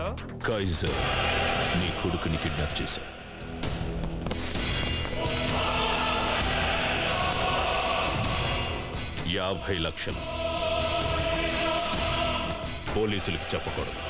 Kaiser నీ కొడుకుని kidnap చేశాడు యాభై లక్షలు పోలీసులకు చెప్పకూడదు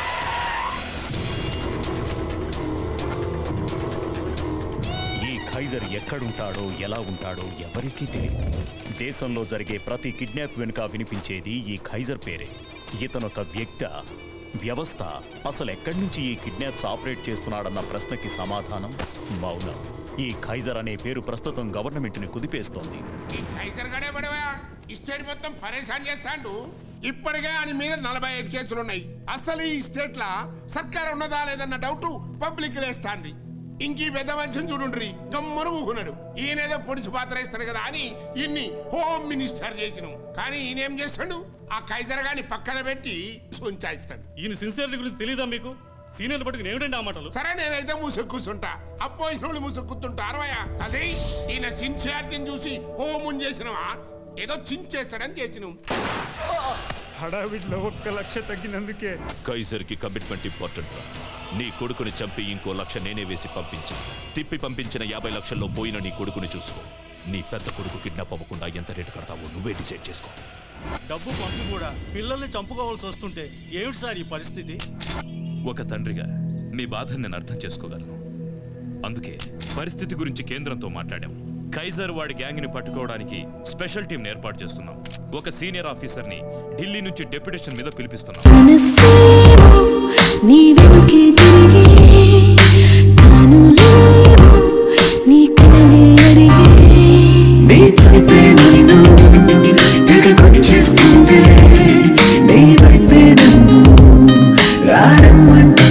ఈ ఖైజర్ ఎక్కడుంటాడో ఎలా ఉంటాడో ఎవరికీ తెలియదు దేశంలో జరిగే ప్రతి కిడ్నాప్ వెనుక వినిపించేది ఈ ఖైజర్ పేరే ఇతనొక వ్యక్త వ్యవస్థ అసలు ఎక్కడి నుంచి ఈ కిడ్నాప్స్ ఆపరేట్ చేస్తున్నాడన్న ప్రశ్నకి సమాధానం మౌనం ఈ ఖైజర్ అనే పేరు ప్రస్తుతం గవర్నమెంట్ని కుదిపేస్తోంది ఈ టైగర్ గడే పడవా ఈ స్టేట్ మొత్తం పరేషాన్ చేస్తాండు ఇప్పటికే ఆయన మీద నలభై ఐదు కేసులు ఉన్నాయి అసలు ఈ స్టేట్ లా సర్కార్ ఉన్నదా లేదన్న డౌట్ పబ్లిక్ లేస్తాంది ఇంకీ పెద్ద మనిషిని చూడుండ్రి గమ్మును ఊకున్నాడు ఈయనేదో పొడిచి పాత్ర ఇస్తాడు కదా అని ఇన్ని హోమ్ మినిస్టర్ చేసినాం కానీ ఈయనేం చేస్తాడు ఆ కైజర్ గాని పక్కన పెట్టి సుంచాయిస్తాడు ఈయన సిన్సియరిటీ గురించి తెలియదా మీకు సీనియర్ పట్టుకుని ఏమిటండి ఆ మాటలు సరే నేనైతే మూసుకు కూర్చుంటా అపోజిషన్ వాళ్ళు మూసుకు కూర్చుంటా అరవయా అదే ఈయన సిన్సియారిటీని చూసి హోమున్ చేసినవా ఏదో చించేస్తాడని చేసినాం హడావిడిలో ఒక్క లక్ష తగ్గినందుకే కైజర్ కి కమిట్మెంట్ ఇంపార్టెంట్ రా నీ కొడుకుని చంపి ఇంకో లక్ష నేనే వేసి పంపించా తిప్పి పంపించిన యాభై లక్షల్లో పోయిన నీ కొడుకుని చూసుకో నీ పెద్ద కొడుకు కిడ్నాప్ అవ్వకుండా ఎంత రేటు కడతావో నువ్వే డిసైడ్ చేసుకో డబ్బు పంపి కూడా పిల్లల్ని చంపుకోవాల్సి వస్తుంటే ఏమిటి సార్ ఈ పరిస్థితి ఒక తండ్రిగా మీ బాధను నేను అర్థం చేసుకోగలను అందుకే పరిస్థితి గురించి కేంద్రంతో మాట్లాడాం కైజర్ వాడి గ్యాంగ్ ని పట్టుకోవడానికి స్పెషల్ టీం ఏర్పాటు చేస్తున్నాం ఒక సీనియర్ ఆఫీసర్ ని ఢిల్లీ నుంచి డెప్యుటేషన్ మీద పిలిపిస్తున్నాం మనసేమో నీ వెనుకే తిరిగే కనులేమో నీ కలలే అడిగే నీ చూపే నన్ను తెగకొచ్చేస్తుంది నీ వైపే నన్ను రారమ్మంటే